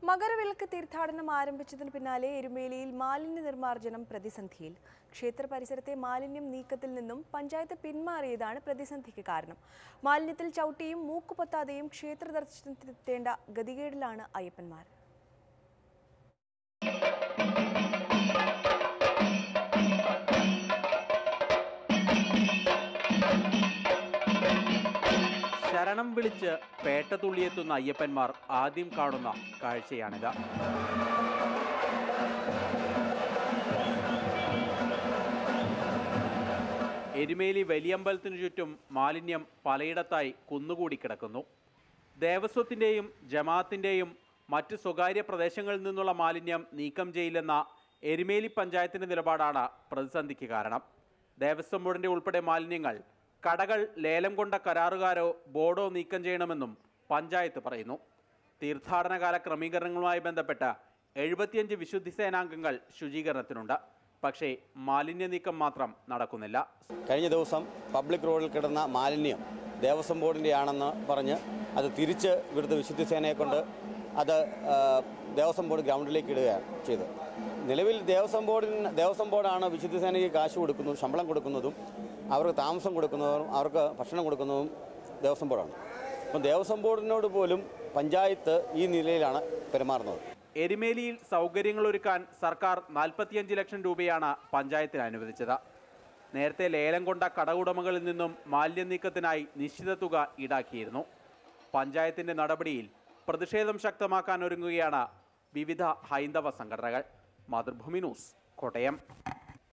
മകരവിളക്ക് തീർത്ഥാടനം ആരംഭിച്ചതിന് പിന്നാലെ എരുമേലിയിൽ മാലിന്യ നിർമ്മാർജ്ജനം പ്രതിസന്ധിയിൽ ക്ഷേത്ര പരിസരത്തെ മാലിന്യം നീക്കത്തിൽ നിന്നും പഞ്ചായത്ത് പിന്മാറിയതാണ് പ്രതിസന്ധിക്ക് കാരണം മാലിന്യത്തിൽ ചവിട്ടിയും മൂക്കുപൊത്താതെയും ക്ഷേത്ര ദർശനത്തിനെത്തേണ്ട ഗതികേടിലാണ് അയ്യപ്പന്മാർ ശരണം വിളിച്ച് പേട്ട തുള്ളിയെത്തുന്ന അയ്യപ്പന്മാർ ആദ്യം കാണുന്ന കാഴ്ചയാണിത് എരുമേലി വലിയമ്പലത്തിനു ചുറ്റും മാലിന്യം പലയിടത്തായി കുന്നുകൂടി കിടക്കുന്നു ദേവസ്വത്തിൻ്റെയും ജമാഅത്തിൻ്റെയും മറ്റ് സ്വകാര്യ പ്രദേശങ്ങളിൽ നിന്നുള്ള മാലിന്യം നീക്കം ചെയ്യില്ലെന്ന എരുമേലി പഞ്ചായത്തിൻ്റെ നിലപാടാണ് പ്രതിസന്ധിക്ക് കാരണം ദേവസ്വം ബോർഡിൻ്റെ ഉൾപ്പെടെ മാലിന്യങ്ങൾ കടകൾ ലേലം കൊണ്ട കരാറുകാരോ ബോർഡോ നീക്കം ചെയ്യണമെന്നും പഞ്ചായത്ത് പറയുന്നു തീർത്ഥാടനകാല ക്രമീകരണങ്ങളുമായി ബന്ധപ്പെട്ട് എഴുപത്തിയഞ്ച് വിശുദ്ധി സേനാംഗങ്ങൾ ശുചീകരണത്തിനുണ്ട് പക്ഷേ മാലിന്യ നീക്കം മാത്രം നടക്കുന്നില്ല കഴിഞ്ഞ ദിവസം പബ്ലിക് റോഡിൽ കിടന്ന മാലിന്യം ദേവസ്വം ബോർഡിൻ്റെ ആണെന്ന് പറഞ്ഞ് അത് തിരിച്ച് ഇവിടുത്തെ വിശുദ്ധ സേനയെ കൊണ്ട് അത് ആ, ദേവസ്വം ബോർഡ് ഗ്രൗണ്ടിലേക്ക് ഇടുകയാണ് ചെയ്തത് നിലവിൽ ദേവസ്വം ബോർഡിന് ദേവസ്വം ബോർഡാണ് വിശുദ്ധ സേനയ്ക്ക് കാശ് കൊടുക്കുന്നതും ശമ്പളം കൊടുക്കുന്നതും അവർക്ക് താമസം കൊടുക്കുന്നതും അവർക്ക് ഭക്ഷണം കൊടുക്കുന്നതും ദേവസ്വം ബോർഡാണ് അപ്പം ദേവസ്വം ബോർഡിനോട് പോലും പഞ്ചായത്ത് ഈ നിലയിലാണ് പെരുമാറുന്നത് എരുമേലിയിൽ സൗകര്യങ്ങളൊരുക്കാൻ സർക്കാർ നാൽപ്പത്തിയഞ്ച് ലക്ഷം രൂപയാണ് പഞ്ചായത്തിന് അനുവദിച്ചത് നേരത്തെ ലേലം കൊണ്ട കടഉടമകളിൽ നിന്നും മാലിന്യ നീക്കത്തിനായി നിശ്ചിത തുക ഈടാക്കിയിരുന്നു പഞ്ചായത്തിന്റെ നടപടിയിൽ പ്രതിഷേധം ശക്തമാക്കാൻ ഒരുങ്ങുകയാണ് വിവിധ ഹൈന്ദവ സംഘടനകൾ മാതൃഭൂമി ന്യൂസ് കോട്ടയം